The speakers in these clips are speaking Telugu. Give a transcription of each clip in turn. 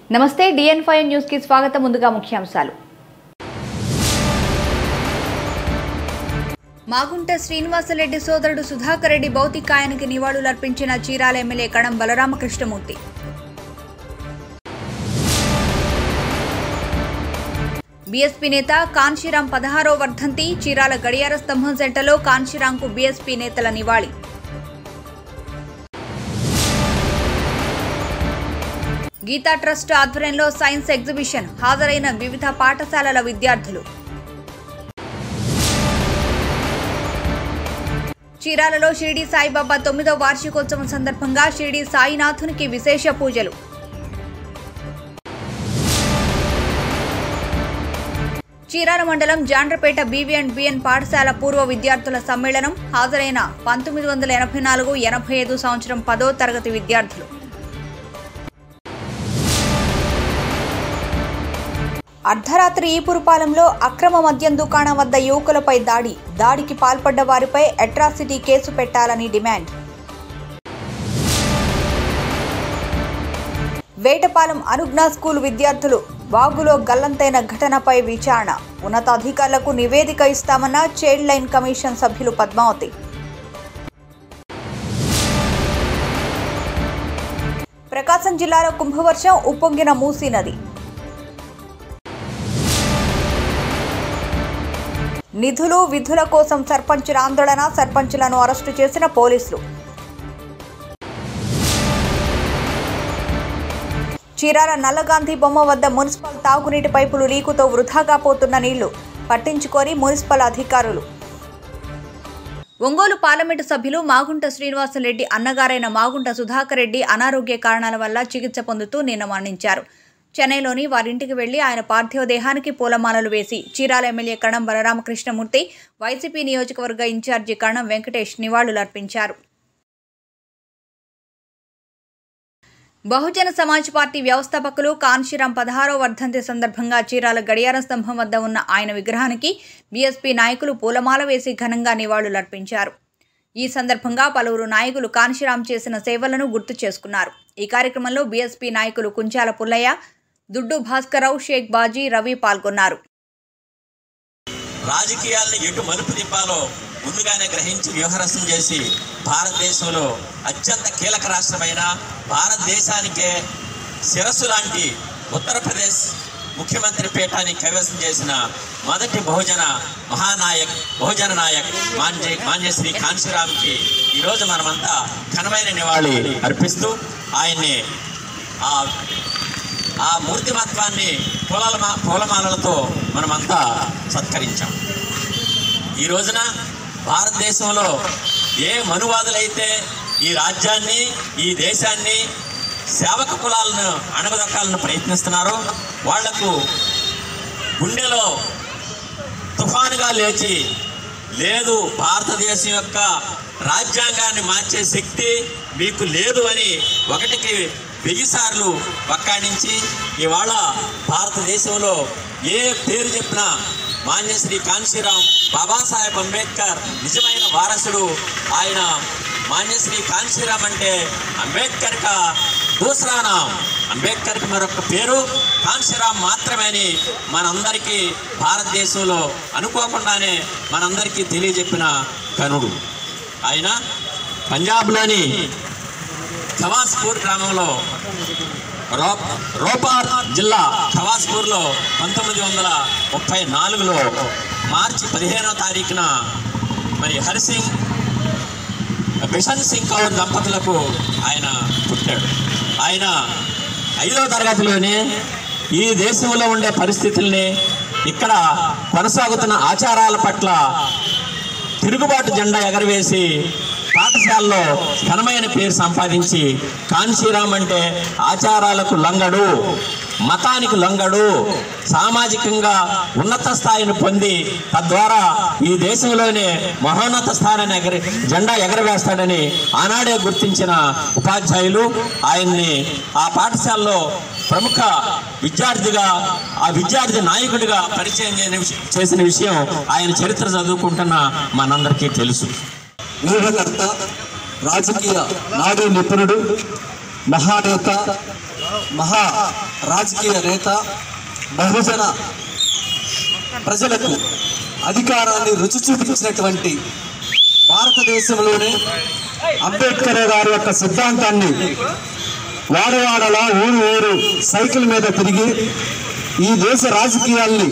నమస్తే డిఎన్ ఫైవ్ న్యూస్ కి స్వాగతం ముందుగా ముఖ్యాంశాలు మాగుంట శ్రీనివాసరెడ్డి సోదరుడు సుధాకర్ రెడ్డి భౌతికాయానికి నివాళులర్పించిన చీరాల ఎమ్మెల్యే కణం బలరామకృష్ణమూర్తి బీఎస్పీ నేత కాన్షీరాం పదహారో వర్ధంతి చీరాల గడియార స్తంభం సెంటర్లో కాన్షీరాంకు బీఎస్పీ నేతల నివాళి గీతా ట్రస్ట్ ఆధ్వర్యంలో సైన్స్ ఎగ్జిబిషన్ హాజరైన వివిధ పాఠశాలల విద్యార్థులు చీరాలలో షిరిడి సాయిబాబా తొమ్మిదో వార్షికోత్సవం సందర్భంగా షిరిడి సాయినాథునికి విశేష పూజలు చీరాల మండలం జాండ్రపేట బీవీ అండ్ బిఎన్ పాఠశాల పూర్వ విద్యార్థుల సమ్మేళనం హాజరైన పంతొమ్మిది వందల ఎనభై నాలుగు ఎనభై ఐదు సంవత్సరం పదో తరగతి విద్యార్థులు అర్ధరాత్రి ఈపురుపాలెంలో అక్రమ మద్యం దుకాణం వద్ద యువకులపై దాడి దాడికి పాల్పడ్డ వారిపై అట్రాసిటీ కేసు పెట్టాలని డిమాండ్ వేటపాలెం అనుజ్ఞా స్కూల్ విద్యార్థులు వాగులో గల్లంతైన ఘటనపై విచారణ ఉన్నతాధికారులకు నివేదిక ఇస్తామన్న చైల్డ్ లైన్ కమిషన్ సభ్యులు పద్మావతి ప్రకాశం జిల్లాలో కుంభవర్షం ఉప్పొంగిన మూసీ నది నిధులు విధుల కోసం సర్పంచుల ఆందోళన సర్పంచులను అరెస్టు చేసిన పోలీసులు చీరాల నల్లగాంధీ బొమ్మ వద్ద మున్సిపల్ తాగునీటి పైపులు లీకుతో వృధాగా పోతున్న నీళ్లు పట్టించుకొని మున్సిపల్ అధికారులు ఒంగోలు పార్లమెంటు సభ్యులు మాగుంట శ్రీనివాసరెడ్డి అన్నగారైన మాగుంట సుధాకర్ రెడ్డి అనారోగ్య కారణాల వల్ల చికిత్స పొందుతూ నిన్న మరణించారు చెన్నైలోని వారింటికి వెళ్లి ఆయన పార్థివ దేహానికి పూలమాలలు వేసి చీరాల ఎమ్మెల్యే కణం బలరామకృష్ణమూర్తి వైసీపీ నియోజకవర్గ ఇన్ఛార్జి కణం వెంకటేష్ నివాళులర్పించారు బహుజన సమాజ్ పార్టీ వ్యవస్థాపకులు కాన్షీరాం పదహారో వర్ధంతి సందర్భంగా చీరాల గడియార స్తంభం వద్ద ఉన్న ఆయన విగ్రహానికి బీఎస్పీ నాయకులు పూలమాల వేసి ఘనంగా నివాళులర్పించారు ఈ సందర్భంగా పలువురు నాయకులు కాన్షీరాం చేసిన సేవలను గుర్తు చేసుకున్నారు ఈ కార్యక్రమంలో బీఎస్పీ నాయకులు కుంచాల పుల్లయ్య దుడ్డు భాస్కరరావు షేక్ బాజీ రవి పాల్గొన్నారు రాజకీయాల్ని ఎటు మలుపు తిప్పాలో ముందుగానే గ్రహించి వ్యూహరసం చేసి భారతదేశంలో అత్యంత కీలక రాష్ట్రమైన భారతదేశానికే శిరస్సు లాంటి ఉత్తరప్రదేశ్ ముఖ్యమంత్రి పీఠాన్ని కైవసం చేసిన మొదటి బహుజన మహానాయక్ బహుజన నాయక్ మాన్జే మాన్యశ్రీ కాంశీరామ్కి ఈరోజు మనమంతా ఘనమైన నివాళి అర్పిస్తూ ఆయన్ని ఆ ఆ మూర్తిమత్వాన్ని పూలల పూలమాలలతో మనమంతా సత్కరించాం ఈ రోజున భారతదేశంలో ఏ మనువాదులైతే ఈ రాజ్యాన్ని ఈ దేశాన్ని సేవక కులాలను అణగదొక్కాలని ప్రయత్నిస్తున్నారో వాళ్లకు గుండెలో తుఫానుగా లేచి లేదు భారతదేశం యొక్క రాజ్యాంగాన్ని మార్చే శక్తి మీకు లేదు అని ఒకటికి వెయ్యి సార్లు వక్కాణించి ఇవాళ భారతదేశంలో ఏ పేరు చెప్పినా మాన్యశ్రీ కాన్శీరాం బాబాసాహెబ్ అంబేద్కర్ నిజమైన వారసుడు ఆయన మాన్యశ్రీ కాన్శీరాం అంటే అంబేద్కర్ కా దూసరా నాం అంబేద్కర్కి మరొక పేరు కాన్శీరాం మాత్రమే అని మనందరికీ భారతదేశంలో అనుకోకుండానే మనందరికీ తెలియజెప్పిన కనుడు ఆయన పంజాబ్లోని ఖవాస్పూర్ గ్రామంలో రో రోపార్ జిల్లా ఖవాస్పూర్లో పంతొమ్మిది వందల ముప్పై నాలుగులో మార్చి పదిహేనో తారీఖున మరి హరిసింగ్ బిషన్ సింగ్ కౌర్ దంపతులకు ఆయన పుట్టాడు ఆయన ఐదో తరగతిలోనే ఈ దేశంలో ఉండే పరిస్థితుల్ని ఇక్కడ కొనసాగుతున్న ఆచారాల పట్ల తిరుగుబాటు జెండా ఎగరవేసి పాఠశాలలో ఘనమైన పేరు సంపాదించి కాన్శీరాం అంటే ఆచారాలకు లొంగడు మతానికి లొంగడు సామాజికంగా ఉన్నత స్థాయిని పొంది తద్వారా ఈ దేశంలోనే మహోన్నత స్థానాన్ని ఎగరి జెండా ఎగరవేస్తాడని ఆనాడే గుర్తించిన ఉపాధ్యాయులు ఆయన్ని ఆ పాఠశాలలో ప్రముఖ విద్యార్థిగా ఆ విద్యార్థి నాయకుడిగా పరిచయం చేయని విష- చేసిన విషయం ఆయన చరిత్ర చదువుకుంటున్న మనందరికీ తెలుసు వ్యూహకర్త రాజకీయ నాడు నిపుణుడు మహానేత మహా రాజకీయ నేత బహుజన ప్రజలకు అధికారాన్ని రుచి చూపించినటువంటి భారతదేశంలోనే అంబేద్కర్ గారి యొక్క సిద్ధాంతాన్ని వాడవాడలా ఊరు ఊరు సైకిల్ మీద తిరిగి ఈ దేశ రాజకీయాల్ని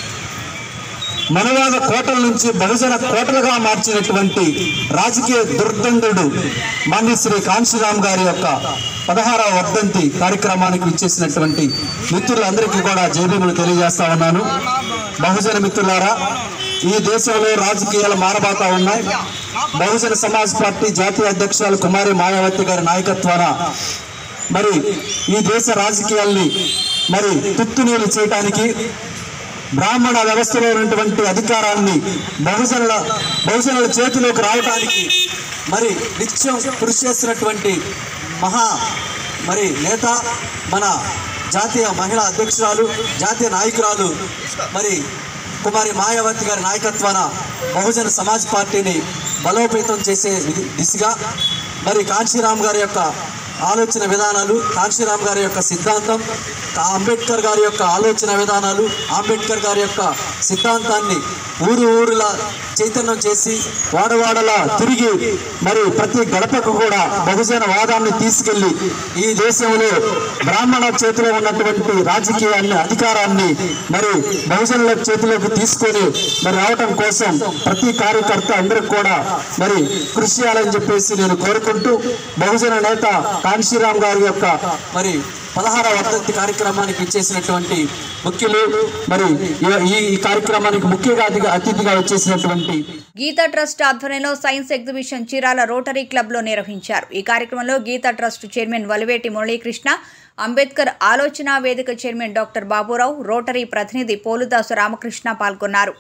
మనవాద కోటల నుంచి బహుజన కోటలుగా మార్చినటువంటి రాజకీయ దుర్దండుడు మాన్యశ్రీ కాంశీరామ్ గారి యొక్క పదహారవ వర్ధంతి కార్యక్రమానికి ఇచ్చేసినటువంటి మిత్రులందరికీ కూడా జైబీములు తెలియజేస్తా ఉన్నాను బహుజన మిత్రులారా ఈ దేశంలో రాజకీయాలు మారబాతా ఉన్నాయి బహుజన సమాజ్ పార్టీ జాతీయ అధ్యక్షురాలు కుమారి మాయావతి గారి నాయకత్వాన మరి ఈ దేశ రాజకీయాల్ని మరి తుత్తునీలు చేయటానికి బ్రాహ్మణ వ్యవస్థలో ఉన్నటువంటి అధికారాన్ని బహుజనుల బహుజనుల చేతిలోకి రావడానికి మరి నిత్యం కృషి చేస్తున్నటువంటి మహా మరి నేత మన జాతీయ మహిళా అధ్యక్షురాలు జాతీయ నాయకురాలు మరి కుమారి మాయావతి గారి నాయకత్వాన బహుజన సమాజ్ పార్టీని బలోపేతం చేసే ది- దిశగా మరి కాంశీరామ్ గారి యొక్క ఆలోచన విధానాలు కాంశీరామ్ గారి యొక్క సిద్ధాంతం కా- అంబేద్కర్ గారి యొక్క ఆలోచన విధానాలు అంబేద్కర్ గారి యొక్క సిద్ధాంతాన్ని ఊరు ఊరులా చైతన్యం చేసి వాడవాడలా తిరిగి మరి ప్రతి గడపకు కూడా బహుజన వాదాన్ని తీసుకెళ్లి ఈ దేశంలో బ్రాహ్మణ చేతిలో ఉన్నటువంటి రాజకీయాన్ని అధికారాన్ని మరి బహుజనుల చేతిలోకి తీసుకొని మరి రావటం కోసం ప్రతి కార్యకర్త అందరికి కూడా మరి కృషి చేయాలని చెప్పేసి నేను కోరుకుంటూ బహుజన నేత కాన్శీరామ్ గారి యొక్క మరి పదహార వర్ధంతి కార్యక్రమానికి ఇచ్చేసినటువంటి ముఖ్యులు మరి ఈ- ఈ ఈ కార్యక్రమానికి ముఖ్య అతిథిగా అతిథిగా వచ్చేసినటువంటి గీతా ట్రస్ట్ ఆధ్వర్యంలో సైన్స్ ఎగ్జిబిషన్ చీరాల రోటరీ క్లబ్లో నిర్వహించారు ఈ కార్యక్రమంలో గీతా ట్రస్ట్ చైర్మన్ వలివేటి మురళీకృష్ణ అంబేద్కర్ ఆలోచన వేదిక చైర్మన్ డాక్టర్ బాబురావు రోటరీ ప్రతినిధి పోలుదాసు రామకృష్ణ పాల్గొన్నారు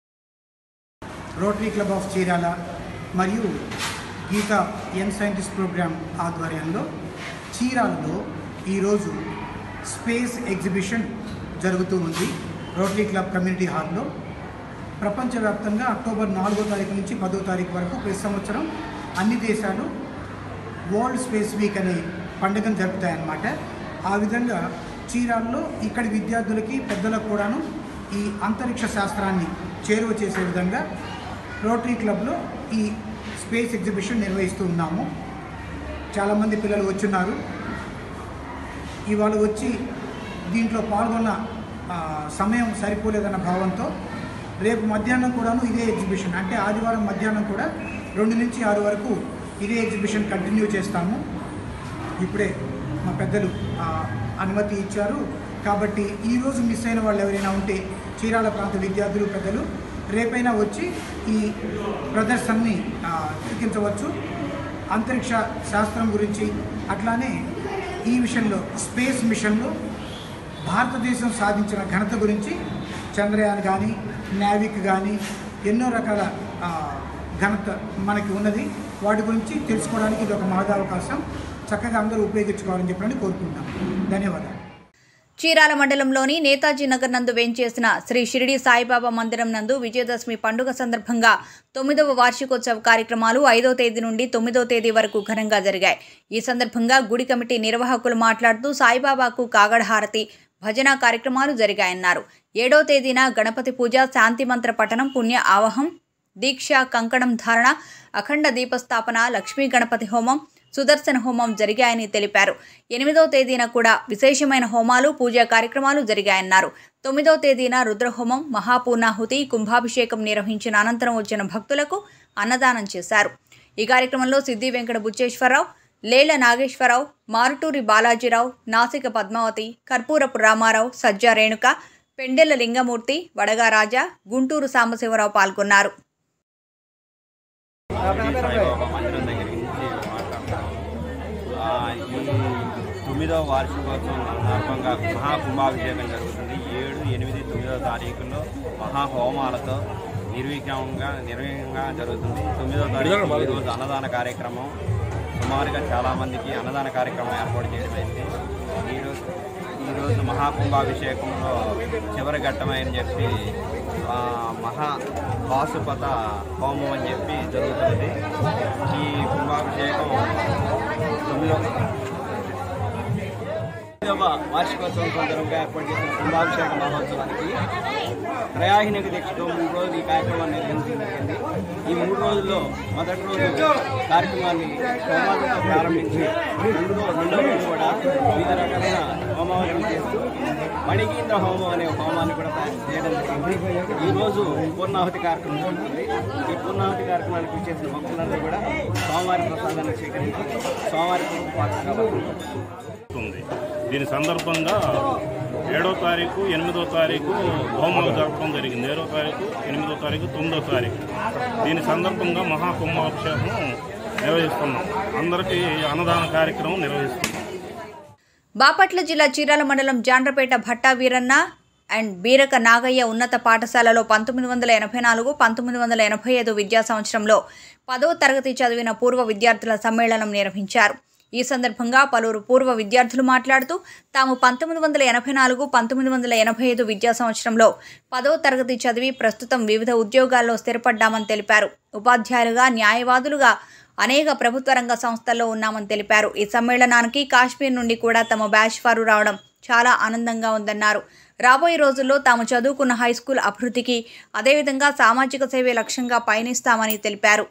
రోటరీ క్లబ్ ఆఫ్ చీరాల మరియు గీతా యంగ్ సైంటిస్ట్ ప్రోగ్రామ్ ఆధ్వర్యంలో చీరాలలో ఈరోజు స్పేస్ ఎగ్జిబిషన్ జరుగుతూ ఉంది రోటరీ క్లబ్ కమ్యూనిటీ హాల్లో ప్రపంచవ్యాప్తంగా అక్టోబర్ నాలుగో తారీఖు నుంచి పదో తారీఖు వరకు ప్రతి సంవత్సరం అన్ని దేశాలు వరల్డ్ స్పేస్ వీక్ అనే పండుగను జరుపుతాయన్నమాట ఆ విధంగా చీరాల్లో ఇక్కడి విద్యార్థులకి పెద్దలకు కూడాను ఈ అంతరిక్ష శాస్త్రాన్ని చేరువ చేసే విధంగా రోటరీ క్లబ్లో ఈ స్పేస్ ఎగ్జిబిషన్ నిర్వహిస్తూ ఉన్నాము చాలామంది పిల్లలు వచ్చున్నారు ఇవాళ వచ్చి దీంట్లో పాల్గొన్న ఆ, సమయం సరిపోలేదన్న భావంతో రేపు మధ్యాహ్నం కూడాను ఇదే ఎగ్జిబిషన్ అంటే ఆదివారం మధ్యాహ్నం కూడా రెండు నుంచి ఆరు వరకు ఇదే ఎగ్జిబిషన్ కంటిన్యూ చేస్తాము ఇప్పుడే మా పెద్దలు ఆ, అనుమతి ఇచ్చారు కాబట్టి ఈరోజు మిస్ అయిన వాళ్ళు ఎవరైనా ఉంటే చీరాల ప్రాంత విద్యార్థులు పెద్దలు రేపైనా వచ్చి ఈ ప్రదర్శనని ఆ, తిలకించవచ్చు అంతరిక్ష శాస్త్రం గురించి అట్లానే ఈ విషయంలో స్పేస్ మిషన్లో భారతదేశం సాధించిన ఘనత గురించి చంద్రయాన్ కానీ నావిక్ కానీ ఎన్నో రకాల ఆ, ఘనత మనకి ఉన్నది వాటి గురించి తెలుసుకోవడానికి ఇది ఒక మహదావకాశం చక్కగా అందరూ ఉపయోగించుకోవాలని చెప్పని కోరుకుంటాం ధన్యవాదాలు చీరాల మండలంలోని నేతాజీ నగర్ నందు వేంచేసిన శ్రీ షిరిడి సాయిబాబా మందిరం నందు విజయదశమి పండుగ సందర్భంగా తొమ్మిదవ వార్షికోత్సవ కార్యక్రమాలు ఐదో తేదీ నుండి తొమ్మిదో తేదీ వరకు ఘనంగా జరిగాయి ఈ సందర్భంగా గుడి కమిటీ నిర్వాహకులు మాట్లాడుతూ సాయిబాబాకు కాగడ హారతి భజన కార్యక్రమాలు జరిగాయన్నారు ఏడో తేదీన గణపతి పూజ శాంతి మంత్ర పఠనం పుణ్య ఆవహం దీక్ష కంకణం ధారణ అఖండ దీపస్థాపన లక్ష్మీ గణపతి హోమం సుదర్శన హోమం జరిగాయని తెలిపారు ఎనిమిదో తేదీన కూడా విశేషమైన హోమాలు పూజా కార్యక్రమాలు జరిగాయన్నారు తొమ్మిదో తేదీన రుద్రహోమం మహాపూర్ణాహుతి కుంభాభిషేకం నిర్వహించిన అనంతరం వచ్చిన భక్తులకు అన్నదానం చేశారు ఈ కార్యక్రమంలో సిద్ధి వెంకట బుచ్చేశ్వరరావు లేళ్ల నాగేశ్వరరావు మారుటూరి బాలాజీరావు నాసిక పద్మావతి కర్పూరపు రామారావు సజ్జా రేణుక పెండెల లింగమూర్తి వడగా రాజా గుంటూరు సాంబశివరావు పాల్గొన్నారు సాయిబాబా మందిరం దగ్గరికి నుంచి మాట్లాడుతున్నాం ఆ, ఈ తొమ్మిదవ వార్షికోత్సవం సందర్భంగా మహా కుంభాభిషేకం జరుగుతుంది ఏడు ఎనిమిది తొమ్మిదవ తారీఖుల్లో మహా హోమాలతో నిర్విఘ్నంగా నిర్విఘ్నంగా జరుగుతుంది తొమ్మిదవ తారీఖు ఈరోజు అన్నదాన కార్యక్రమం సుమారుగా చాలామందికి అన్నదాన కార్యక్రమం ఏర్పాటు చేయడమైంది ఈరోజు ఈరోజు మహాకుంభాభిషేకంలో చివరి ఘట్టమని చెప్పి ఆ, మహా పాశుపత హోమం అని చెప్పి జరుగుతుంది ఈ కుంభాభిషేకం తొమ్మిదో ఐదవ వార్షికోత్సవం సందర్భంగా ఏర్పాటు చేసిన కుంభాభిషేక మహోత్సవానికి ప్రయాహినిక దీక్షతో మూడు రోజులు ఈ కార్యక్రమాన్ని నిర్వహించడం జరిగింది ఈ మూడు రోజుల్లో మొదటి రోజు కార్యక్రమాన్ని హోమాలతో ప్రారంభించి రెండు రోజు రెండో రోజు కూడా వివిధ రకాలైన హోమాలను చేస్తూ మణికీంద్ర హోమం అనే హోమాన్ని కూడా తయారు చేయడం జరిగింది ఈ రోజు పూర్ణాహుతి కార్యక్రమం జరుగుతుంది ఈ పూర్ణాహుతి కార్యక్రమానికి వచ్చేసిన భక్తులందరూ కూడా సోమవారి ప్రసాదాన్ని స్వీకరించి సోమవారి పాత్రగా ఉంది దీని సందర్భంగా ఏడో తారీఖు ఎనిమిదో తారీఖు హోమాలు జరపడం జరిగింది ఏడో తారీఖు ఎనిమిదో తారీఖు తొమ్మిదో తారీఖు దీని సందర్భంగా మహాకుంభాభిషేకం నిర్వహిస్తున్నాం అందరికీ అన్నదాన కార్యక్రమం నిర్వహిస్తున్నాం బాపట్ల జిల్లా చీరాల మండలం జాండ్రపేట భట్టా వీరన్న అండ్ బీరక నాగయ్య ఉన్నత పాఠశాలలో పంతొమ్మిది వందల ఎనభై నాలుగు పంతొమ్మిది వందల ఎనభై ఐదు విద్యా సంవత్సరంలో పదవ తరగతి చదివిన పూర్వ విద్యార్థుల సమ్మేళనం నిర్వహించారు ఈ సందర్భంగా పలువురు పూర్వ విద్యార్థులు మాట్లాడుతూ తాము పంతొమ్మిది వందల ఎనభై నాలుగు పంతొమ్మిది వందల ఎనభై ఐదు విద్యా సంవత్సరంలో పదవ తరగతి చదివి ప్రస్తుతం వివిధ ఉద్యోగాల్లో స్థిరపడ్డామని తెలిపారు ఉపాధ్యాయులుగా న్యాయవాదులుగా అనేక ప్రభుత్వ రంగ సంస్థల్లో ఉన్నామని తెలిపారు ఈ సమ్మేళనానికి కాశ్మీర్ నుండి కూడా తమ బ్యాచ్ వారు రావడం చాలా ఆనందంగా ఉందన్నారు రాబోయే రోజుల్లో తాము చదువుకున్న హై స్కూల్ అభివృద్ధికి అదేవిధంగా సామాజిక సేవే లక్ష్యంగా పయనిస్తామని తెలిపారు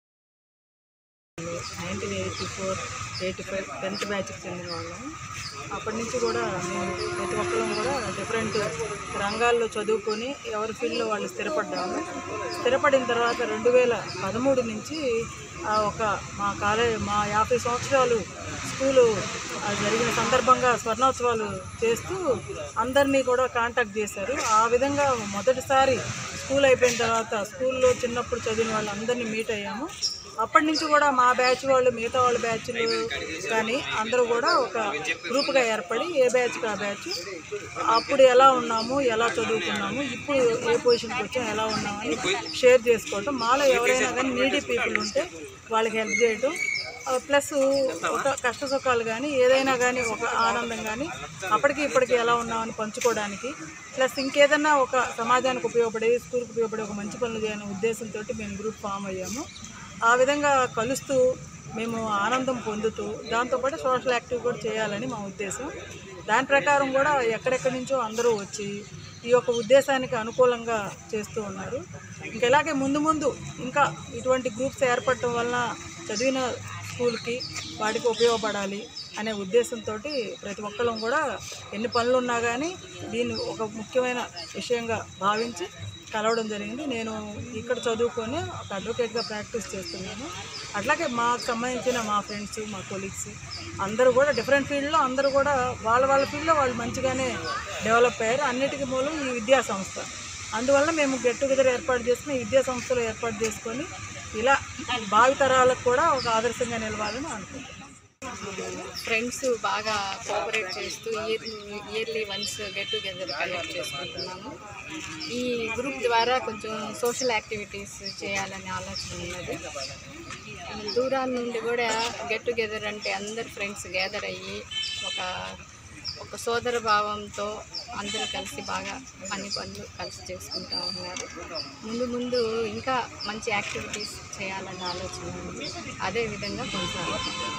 nineteen eighty four eighty five tenth బ్యాచ్కి చెందిన వాళ్ళం అప్పటి నుంచి కూడా మేము ప్రతి ఒక్కరం కూడా డిఫరెంట్ రంగాల్లో చదువుకొని ఎవరి ఫీల్డ్లో వాళ్ళు స్థిరపడ్డాము స్థిరపడిన తర్వాత రెండు వేల పదమూడు నుంచి ఆ ఒక మా కాలేజ్ మా యాభై సంవత్సరాలు స్కూలు ఆ జరిగిన సందర్భంగా స్వర్ణోత్సవాలు చేస్తూ అందరినీ కూడా కాంటాక్ట్ చేశారు ఆ విధంగా మొదటిసారి స్కూల్ అయిపోయిన తర్వాత స్కూల్లో చిన్నప్పుడు చదివిన వాళ్ళందరినీ మీట్ అయ్యాము అప్పటి నుంచి కూడా మా బ్యాచ్ వాళ్ళు మిగతా వాళ్ళ బ్యాచ్లు కానీ అందరూ కూడా ఒక గ్రూప్గా ఏర్పడి ఏ బ్యాచ్కి ఆ బ్యాచ్ అప్పుడు ఎలా ఉన్నాము ఎలా చదువుకున్నాము ఇప్పుడు ఏ పొజిషన్కి వచ్చాం ఎలా ఉన్నామని షేర్ చేసుకోవటం మాలో ఎవరైనా కానీ నీడీ పీపుల్ ఉంటే వాళ్ళకి హెల్ప్ చేయటం ప్లస్ ఒక కష్ట సుఖాలు కానీ ఏదైనా కానీ ఒక ఆనందం కానీ అప్పటికి ఇప్పటికి ఎలా ఉన్నామని పంచుకోవడానికి ప్లస్ ఇంకేదన్నా ఒక సమాజానికి ఉపయోగపడే స్కూల్కి ఉపయోగపడే ఒక మంచి పనులు చేయాలనే ఉద్దేశంతో మేము గ్రూప్ ఫామ్ అయ్యాము ఆ విధంగా కలుస్తూ మేము ఆనందం పొందుతూ దాంతోపాటు సోషల్ యాక్టివ్ కూడా చేయాలని మా ఉద్దేశం దాని ప్రకారం కూడా ఎక్కడెక్కడి నుంచో అందరూ వచ్చి ఈ యొక్క ఉద్దేశానికి అనుకూలంగా చేస్తూ ఉన్నారు ఇంకా ఇలాగే ముందు ముందు ఇంకా ఇటువంటి గ్రూప్స్ ఏర్పడటం వలన చదివిన స్కూల్కి వాటికి ఉపయోగపడాలి అనే ఉద్దేశంతో ప్రతి ఒక్కళ్ళం కూడా ఎన్ని పనులు ఉన్నా కానీ దీన్ని ఒక ముఖ్యమైన విషయంగా భావించి కలవడం జరిగింది నేను ఇక్కడ చదువుకొని ఒక అడ్వకేట్గా ప్రాక్టీస్ చేస్తున్నాను అట్లాగే మాకు సంబంధించిన మా ఫ్రెండ్స్ మా కొలీగ్స్ అందరూ కూడా డిఫరెంట్ ఫీల్డ్లో అందరూ కూడా వాళ్ళ వాళ్ళ ఫీల్డ్లో వాళ్ళు మంచిగానే డెవలప్ అయ్యారు అన్నిటికీ మూలం ఈ విద్యా సంస్థ అందువల్ల మేము గెట్ టుగెదర్ ఏర్పాటు చేసుకుని ఈ విద్యా సంస్థలు ఏర్పాటు చేసుకొని ఇలా భావితరాలకు కూడా ఒక ఆదర్శంగా నిలవాలని అనుకుంటున్నాను ఫ్రెండ్స్ బాగా కోఆపరేట్ చేస్తూ year yearly once get together conduct చేసుకుంటున్నాము ఈ గ్రూప్ ద్వారా కొంచెం సోషల్ యాక్టివిటీస్ చేయాలనే ఆలోచన ఉన్నది దూరాల నుండి కూడా గెట్ టుగెదర్ అంటే అందరు ఫ్రెండ్స్ గ్యాదర్ అయ్యి ఒక ఒక సోదర భావంతో అందరూ కలిసి బాగా అన్ని పనులు కలిసి చేసుకుంటూ ఉన్నారు ముందు ముందు ఇంకా మంచి యాక్టివిటీస్ చేయాలన్న ఆలోచన ఉంది అదే విధంగా కొనసాగుతుంది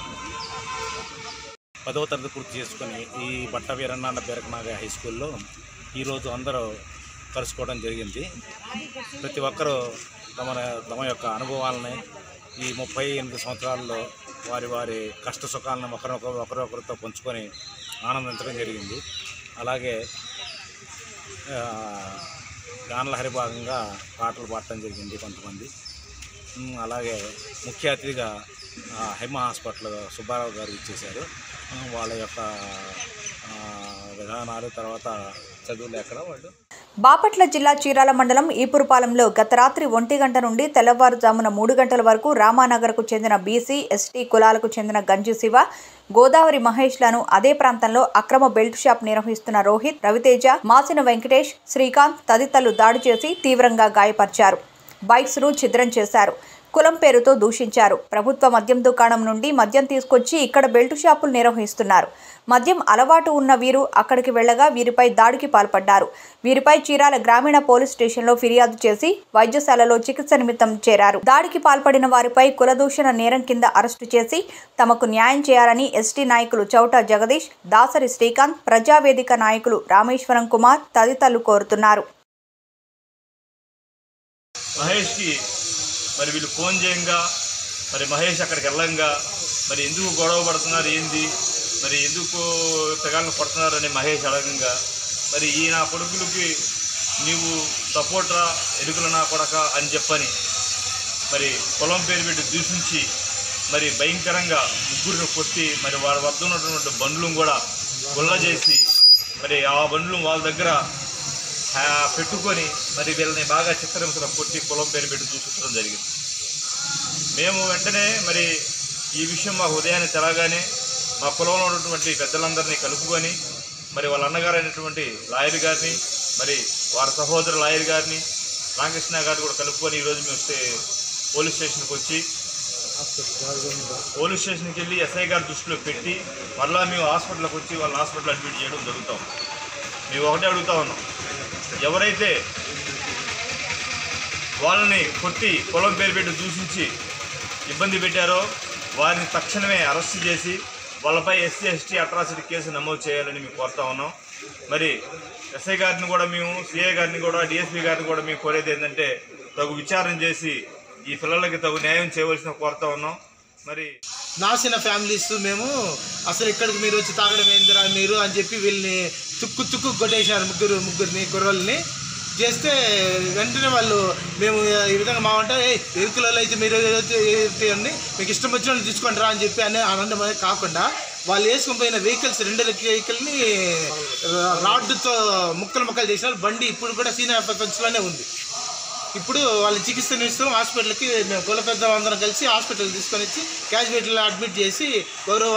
పదవ తరగతి పూర్తి చేసుకొని ఈ బట్ట వీరన్నాన్న బెరకనాగ హై స్కూల్లో ఈరోజు అందరూ కలుసుకోవడం జరిగింది ప్రతి ఒక్కరూ తమ తమ యొక్క అనుభవాలని ఈ ముప్పై ఎనిమిది సంవత్సరాల్లో వారి వారి కష్ట సుఖాలను ఒకరొకరు ఒకరొకరితో పంచుకొని ఆనందించడం జరిగింది అలాగే ఆ, గానలహరి భాగంగా పాటలు పాడటం జరిగింది కొంతమంది ఉమ్, అలాగే ముఖ్య అతిథిగా ఆ, హైమ హాస్పిటల్ సుబ్బారావు గారు ఇచ్చేశారు ఆ, వాళ్ళ యొక్క ఆ, విధానాలు తర్వాత చదువులు ఎక్కడ వాళ్ళు బాపట్ల జిల్లా చీరాల మండలం ఈపురపాలెంలో గత రాత్రి ఒంటి గంట నుండి తెల్లవారుజామున మూడు గంటల వరకు రామానగర్కు చెందిన బీసీ ఎస్టీ కులాలకు చెందిన గంజి శివ గోదావరి మహేష్లను అదే ప్రాంతంలో అక్రమ బెల్ట్ షాప్ నిర్వహిస్తున్న రోహిత్ రవితేజ మాసిన వెంకటేష్ శ్రీకాంత్ తదితరులు దాడి చేసి తీవ్రంగా గాయపరిచారు బైక్స్ను ఛిద్రం చేశారు కులం పేరుతో దూషించారు ప్రభుత్వ మద్యం దుకాణం నుండి మద్యం తీసుకొచ్చి ఇక్కడ బెల్టు షాపులు నిర్వహిస్తున్నారు మద్యం అలవాటు ఉన్న వీరు అక్కడికి వెళ్లగా వీరిపై దాడికి పాల్పడ్డారు వీరిపై చీరాల గ్రామీణ పోలీస్ స్టేషన్లో ఫిర్యాదు చేసి వైద్యశాలలో చికిత్స నిమిత్తం చేరారు దాడికి పాల్పడిన వారిపై కులదూషణ నేరం కింద అరెస్టు చేసి తమకు న్యాయం చేయాలని ఎస్టీ నాయకులు చౌట జగదీష్ దాసరి శ్రీకాంత్ ప్రజావేదిక నాయకులు రామేశ్వరం కుమార్ తదితరులు కోరుతున్నారు మహేష్కి మరి వీళ్ళు ఫోన్ చేయంగా మరి మహేష్ అక్కడికి వెళ్ళంగా మరి ఎందుకు గొడవ పడుతున్నారు ఏంది మరి ఎందుకు పిల్లల్ని కొడుతున్నారని మహేష్ అడగంగా మరి ఈ నా కొడుకులకి నీవు సపోర్ట్రా ఎరుకుల నా కొడక అని చెప్పని మరి పొలం పేరు పెట్టి దూషించి మరి భయంకరంగా ముగ్గురిని కొట్టి మరి వారి వద్ద ఉన్నటువంటి బండ్లను కూడా గుల్ల చేసి మరి ఆ బండ్లు వాళ్ళ దగ్గర ఆ, పెట్టుకొని మరి వీళ్ళని బాగా చిత్రహింసలు కొట్టి కులం పేరు పెట్టి దూషించడం జరిగింది మేము వెంటనే మరి ఈ విషయం మాకు ఉదయాన్నే తెలగానే మా కులంలో ఉన్నటువంటి పెద్దలందరినీ కలుపుకొని మరి వాళ్ళ అన్నగారు అయినటువంటి లాయర్ గారిని మరి వారి సహోదరు లాయర్ గారిని రామకృష్ణ గారిని కూడా కలుపుకొని ఈరోజు మేము వస్తే పోలీస్ స్టేషన్కి వచ్చి పోలీస్ స్టేషన్కి వెళ్ళి ఎస్ఐ గారి దృష్టిలో పెట్టి మరలా మేము హాస్పిటల్కి వచ్చి వాళ్ళ హాస్పిటల్ అడ్మిట్ చేయడం జరుగుతాం మేము ఒకటే అడుగుతా ఉన్నాం ఎవరైతే వాళ్ళని కొట్టి పొలం పేరు పెట్టి దూషించి ఇబ్బంది పెట్టారో వారిని తక్షణమే అరెస్ట్ చేసి వాళ్ళపై ఎస్సీ ఎస్టీ అట్రాసిటీ కేసు నమోదు చేయాలని మేము కోరుతా ఉన్నాం మరి ఎస్ఐ గారిని కూడా మేము సిఐ గారిని కూడా డిఎస్పీ గారిని కూడా మేము కోరేది ఏంటంటే తగు విచారణ చేసి ఈ పిల్లలకి తగు న్యాయం చేయవలసిన కోరుతా ఉన్నాం మరి నాసిన ఫ్యామిలీస్ మేము అసలు ఇక్కడికి మీరు వచ్చి తాగడం ఏందిరా మీరు అని చెప్పి వీళ్ళని తుక్కు తుక్కు కొట్టేశారు ముగ్గురు ముగ్గురిని కుర్రోళ్ళని చేస్తే వెంటనే వాళ్ళు మేము ఈ విధంగా మా అంటే ఎరుకులలో అయితే మీరు అండి మీకు ఇష్టం వచ్చిన వాళ్ళు తీసుకోండి రా అని చెప్పి అనే ఆనందం అనేది కాకుండా వాళ్ళు వేసుకొని పోయిన వెహికల్స్ రెండు వెహికల్ని రాడ్డుతో ముక్కలు ముక్కలు చేసిన బండి ఇప్పుడు కూడా సీనియర్ ప్రపంచంలోనే ఉంది ఇప్పుడు వాళ్ళ చికిత్స నిమిషం హాస్పిటల్కి మేము కుల పెద్ద అందరం కలిసి హాస్పిటల్ తీసుకొని వచ్చి క్యాజువేట్లో అడ్మిట్ చేసి గౌరవ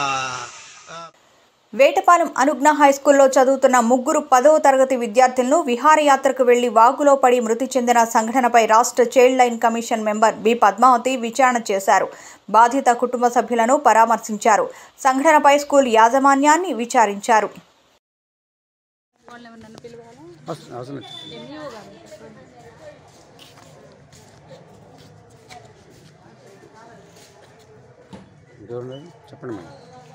వేటపాలెం అనుజ్ఞ హైస్కూల్లో చదువుతున్న ముగ్గురు పదవ తరగతి విద్యార్థులను విహారయాత్రకు వెళ్లి వాగులో పడి మృతి చెందిన సంఘటనపై రాష్ట్ర child line commission member B Padmavathi విచారణ చేశారు బాధిత కుటుంబ సభ్యులను పరామర్శించారు సంఘటనపై స్కూల్ యాజమాన్యాన్ని విచారించారు చెప్పండి మేడం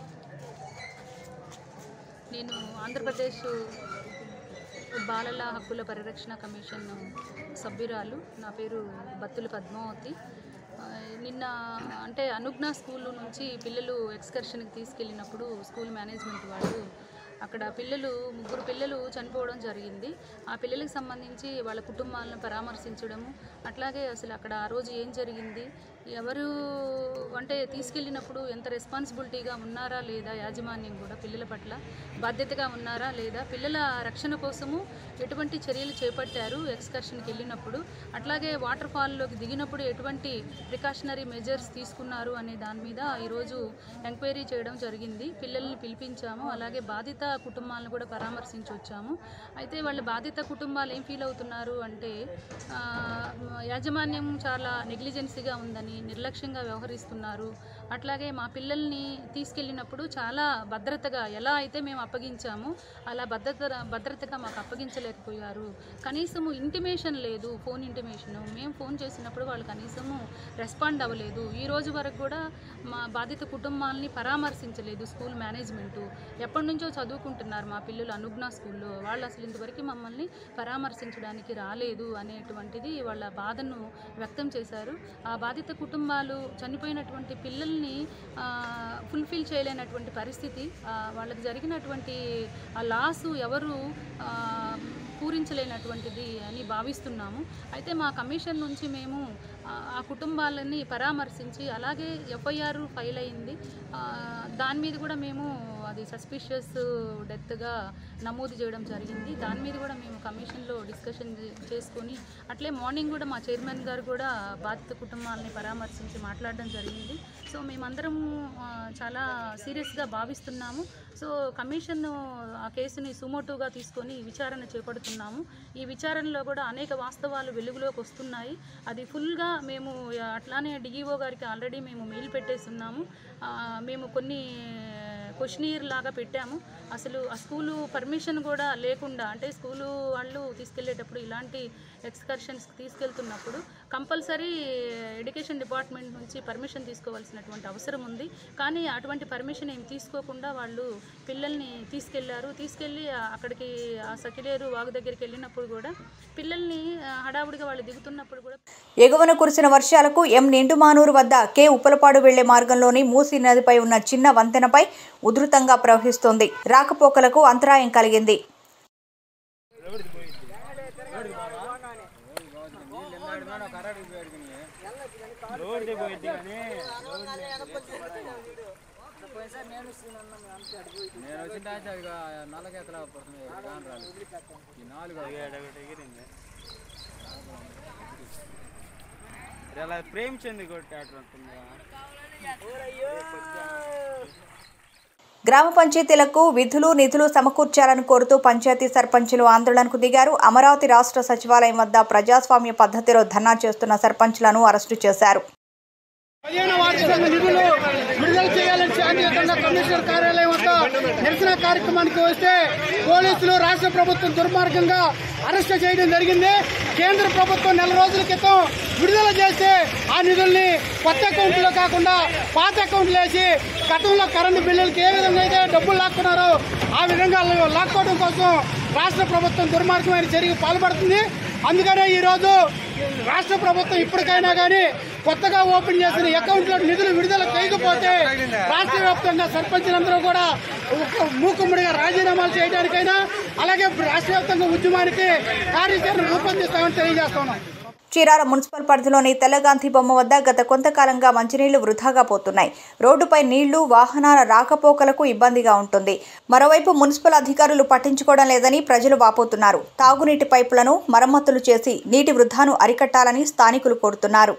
నేను ఆంధ్రప్రదేశ్ బాలల హక్కుల పరిరక్షణ కమిషన్ సభ్యురాలు నా పేరు బత్తుల పద్మావతి ఆ, నిన్న అంటే అనుజ్ఞ స్కూల్ నుంచి పిల్లలు ఎక్స్కర్షన్కి తీసుకెళ్ళినప్పుడు స్కూల్ మేనేజ్మెంట్ వాళ్ళు అక్కడ పిల్లలు ముగ్గురు పిల్లలు చనిపోవడం జరిగింది ఆ పిల్లలకు సంబంధించి వాళ్ళ కుటుంబాలను పరామర్శించడము అట్లాగే అసలు అక్కడ ఆ రోజు ఏం జరిగింది ఎవరు అంటే తీసుకెళ్ళినప్పుడు ఎంత రెస్పాన్సిబిలిటీగా ఉన్నారా లేదా యాజమాన్యం కూడా పిల్లల పట్ల బాధ్యతగా ఉన్నారా లేదా పిల్లల రక్షణ కోసము ఎటువంటి చర్యలు చేపట్టారు ఎక్స్కర్షన్కి వెళ్ళినప్పుడు అట్లాగే వాటర్ ఫాల్లోకి దిగినప్పుడు ఎటువంటి ప్రికాషనరీ మెజర్స్ తీసుకున్నారు అనే దాని మీద ఈరోజు ఎంక్వైరీ చేయడం జరిగింది పిల్లల్ని పిలిపించాము అలాగే బాధిత కుటుంబాలను కూడా పరామర్శించి వచ్చాము అయితే వాళ్ళ బాధిత కుటుంబాలు ఏం ఫీల్ అవుతున్నారు అంటే ఆ, యాజమాన్యం చాలా నెగ్లిజెన్సీగా ఉందని నిర్లక్ష్యంగా వ్యవహరిస్తున్నారు అట్లాగే మా పిల్లల్ని తీసుకెళ్ళినప్పుడు చాలా భద్రతగా ఎలా అయితే మేము అప్పగించామో అలా భద్రత భద్రతగా మాకు అప్పగించలేకపోయారు కనీసము ఇంటిమేషన్ లేదు ఫోన్ ఇంటిమేషను మేము ఫోన్ చేసినప్పుడు వాళ్ళు కనీసము రెస్పాండ్ అవ్వలేదు ఈ రోజు వరకు కూడా మా బాధిత కుటుంబాలని పరామర్శించలేదు స్కూల్ మేనేజ్మెంటు ఎప్పటి నుంచో చదువుకుంటున్నారు మా పిల్లలు అనుజ్ఞ స్కూల్లో వాళ్ళు అసలు ఇంతవరకు మమ్మల్ని పరామర్శించడానికి రాలేదు అనేటువంటిది వాళ్ళ బాధను వ్యక్తం చేశారు ఆ బాధిత కుటుంబాలు చనిపోయినటువంటి పిల్లల్ని ఫుల్ఫిల్ చేయలేనటువంటి పరిస్థితి ఆ, వాళ్ళకి జరిగినటువంటి ఆ లాసు ఎవరు ఆ, పూరించలేనటువంటిది అని భావిస్తున్నాము అయితే మా కమిషన్ నుంచి మేము ఆ, ఆ కుటుంబాలని పరామర్శించి అలాగే ఎఫ్ఐఆర్ ఫైల్ అయింది ఆ, దాని మీద కూడా మేము అది సస్పిషియస్ డెత్గా నమోదు చేయడం జరిగింది దాని మీద కూడా మేము కమిషన్లో డిస్కషన్ చే- చేసుకొని అట్లే మార్నింగ్ కూడా మా చైర్మన్ గారు కూడా బాధిత కుటుంబాలని పరామర్శించి మాట్లాడడం జరిగింది సో మేమందరం ఆ, చాలా సీరియస్గా భావిస్తున్నాము సో కమిషన్ ఆ కేసుని సుమోటోగా తీసుకొని విచారణ చేపడుతున్నాము ఈ విచారణలో కూడా అనేక వాస్తవాలు వెలుగులోకి వస్తున్నాయి అది ఫుల్గా మేము ఆ, అట్లానే డిఈఓ గారికి ఆల్రెడీ మేము మెయిల్ పెట్టేస్తున్నాము ఆ, మేము కొన్ని క్వశ్చనీర్ లాగా పెట్టాము అసలు ఆ స్కూలు పర్మిషన్ కూడా లేకుండా అంటే స్కూలు వాళ్ళు తీసుకెళ్లేటప్పుడు ఇలాంటి ఎక్స్కర్షన్స్ తీసుకెళ్తున్నప్పుడు కంపల్సరీ ఎడ్యుకేషన్ డిపార్ట్మెంట్ నుంచి పర్మిషన్ తీసుకోవాల్సినటువంటి అవసరం ఉంది కానీ అటువంటి పర్మిషన్ ఏమి తీసుకోకుండా వాళ్ళు పిల్లల్ని తీసుకెళ్లారు తీసుకెళ్ళి ఆ- అక్కడికి ఆ సకిలేరు వాగు దగ్గరికి వెళ్ళినప్పుడు కూడా పిల్లల్ని ఆ, హడావుడిగా వాళ్ళు దిగుతున్నప్పుడు కూడా ఎగువన కురిసిన వర్షాలకు ఎం నిండుమానూరు వద్ద కే ఉప్పలపాడు వెళ్లే మార్గంలోని మూసీ నదిపై ఉన్న చిన్న వంతెనపై ఉధృతంగా ప్రవహిస్తోంది రాకపోకలకు అంతరాయం కలిగింది నేను వచ్చిన దాకా అది నాలుగు ఎకరాలు పడుతుంది రాను రాను ఈ నాలుగు ఎగిరింది ఇలా ప్రేమించింది కొట్టేటట్టుంది గ్రామ పంచాయతీలకు విధులు నిధులు సమకూర్చాలని కోరుతూ పంచాయతీ సర్పంచులు ఆందోళనకు దిగారు అమరావతి రాష్ట్ర సచివాలయం వద్ద ప్రజాస్వామ్య పద్ధతిలో ధర్నా చేస్తున్న సర్పంచులను అరెస్టు చేశారు పదిహేను వార్డు సంఘ నిధులు విడుదల చేయాలని శాంతియుతంగా కమిషనర్ కార్యాలయం వద్ద నిరసన కార్యక్రమానికి వస్తే పోలీసులు రాష్ట్ర ప్రభుత్వం దుర్మార్గంగా అరెస్ట్ చేయడం జరిగింది కేంద్ర ప్రభుత్వం నెల రోజుల క్రితం విడుదల చేస్తే ఆ నిధుల్ని కొత్త అకౌంట్లో కాకుండా పాత అకౌంట్లు వేసి గతంలో కరెంటు బిల్లులకి ఏ విధంగా అయితే డబ్బులు లాక్కున్నారో ఆ విధంగా లాక్కోవడం కోసం రాష్ట్ర ప్రభుత్వం దుర్మార్గమైన చర్యకు పాల్పడుతుంది అందుకనే ఈరోజు రాష్ట్ర ప్రభుత్వం ఇప్పటికైనా కానీ కొత్తగా ఓపెన్ చేసిన అకౌంట్లో నిధులు విడుదల చేయకపోతే రాష్ట్ర వ్యాప్తంగా సర్పంచులందరూ కూడా ఒక మూకుమ్మడిగా రాజీనామాలు చేయడానికైనా అలాగే రాష్ట్ర వ్యాప్తంగా ఉద్యమానికి కార్యాచరణ రూపొందిస్తామని తెలియజేస్తున్నాం చీరాల మున్సిపల్ పరిధిలోని తెల్లగాంధీ బొమ్మ వద్ద గత కొంతకాలంగా మంచినీళ్లు వృధాగా పోతున్నాయి రోడ్డుపై నీళ్లు వాహనాల రాకపోకలకు ఇబ్బందిగా ఉంటుంది మరోవైపు మున్సిపల్ అధికారులు పట్టించుకోవడం లేదని ప్రజలు వాపోతున్నారు తాగునీటి పైపులను మరమ్మతులు చేసి నీటి వృధాను అరికట్టాలని స్థానికులు కోరుతున్నారు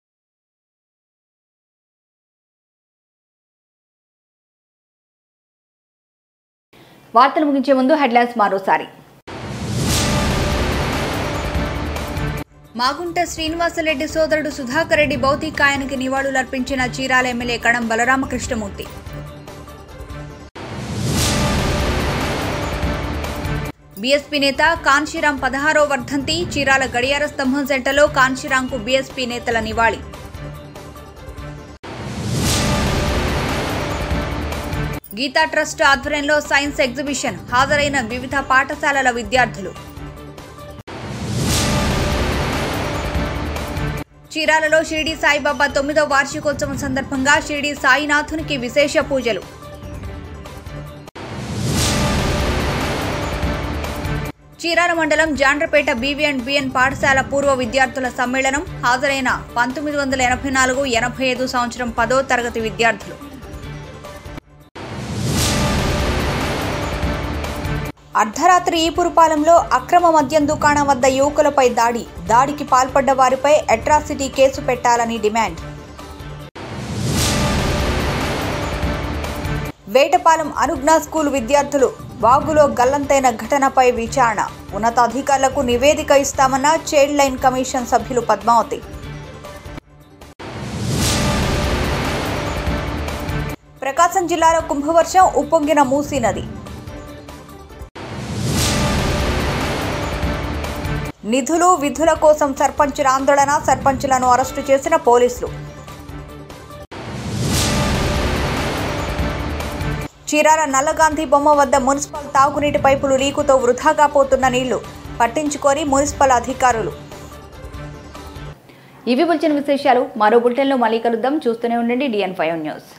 వార్తలు ముగించే ముందు హెడ్లైన్స్ మరోసారి మాగుంట శ్రీనివాసరెడ్డి సోదరుడు సుధాకర్ రెడ్డి భౌతికాయానికి నివాళులర్పించిన చీరాల ఎమ్మెల్యే కణం బలరామకృష్ణమూర్తి బీఎస్పీ నేత కాన్షీరాం పదహారో వర్ధంతి చీరాల గడియార స్తంభం సెంటర్లో కాన్షీరాంకు బీఎస్పీ నేతల నివాళి గీతా ట్రస్ట్ ఆధ్వర్యంలో సైన్స్ ఎగ్జిబిషన్ హాజరైన వివిధ పాఠశాలల విద్యార్థులు చీరాలలో షిరిడి సాయిబాబా తొమ్మిదో వార్షికోత్సవం సందర్భంగా షిరిడి సాయినాథునికి విశేష పూజలు చీరాల మండలం జాండ్రపేట బీవీ అండ్ బిఎన్ పాఠశాల పూర్వ విద్యార్థుల సమ్మేళనం హాజరైన పంతొమ్మిది వందల ఎనభై నాలుగు ఎనభై ఐదు సంవత్సరం పదో తరగతి విద్యార్థులు అర్ధరాత్రి ఈపురుపాలెంలో అక్రమ మద్యం దుకాణం వద్ద యువకులపై దాడి దాడికి పాల్పడ్డ వారిపై అట్రాసిటీ కేసు పెట్టాలని డిమాండ్ వేటపాలెం అనుజ్ఞా స్కూల్ విద్యార్థులు వాగులో గల్లంతైన ఘటనపై విచారణ ఉన్నతాధికారులకు నివేదిక ఇస్తామన్న చైల్డ్ లైన్ కమిషన్ సభ్యులు పద్మావతి ప్రకాశం జిల్లాలో కుంభవర్షం ఉప్పొంగిన మూసీ నది నిధులు విధుల కోసం సర్పంచుల ఆందోళన సర్పంచులను అరెస్టు చేసిన పోలీసులు చీరాల నల్లగాంధీ బొమ్మ వద్ద మున్సిపల్ తాగునీటి పైపులు లీకుతో వృధాగా పోతున్న నీళ్లు పట్టించుకొని మున్సిపల్ అధికారులు ఇవి బులెటిన్ విశేషాలు మరో బులెటిన్లో మళ్ళీ కలుద్దాం చూస్తూనే ఉండండి డిఎన్ ఫైవ్ న్యూస్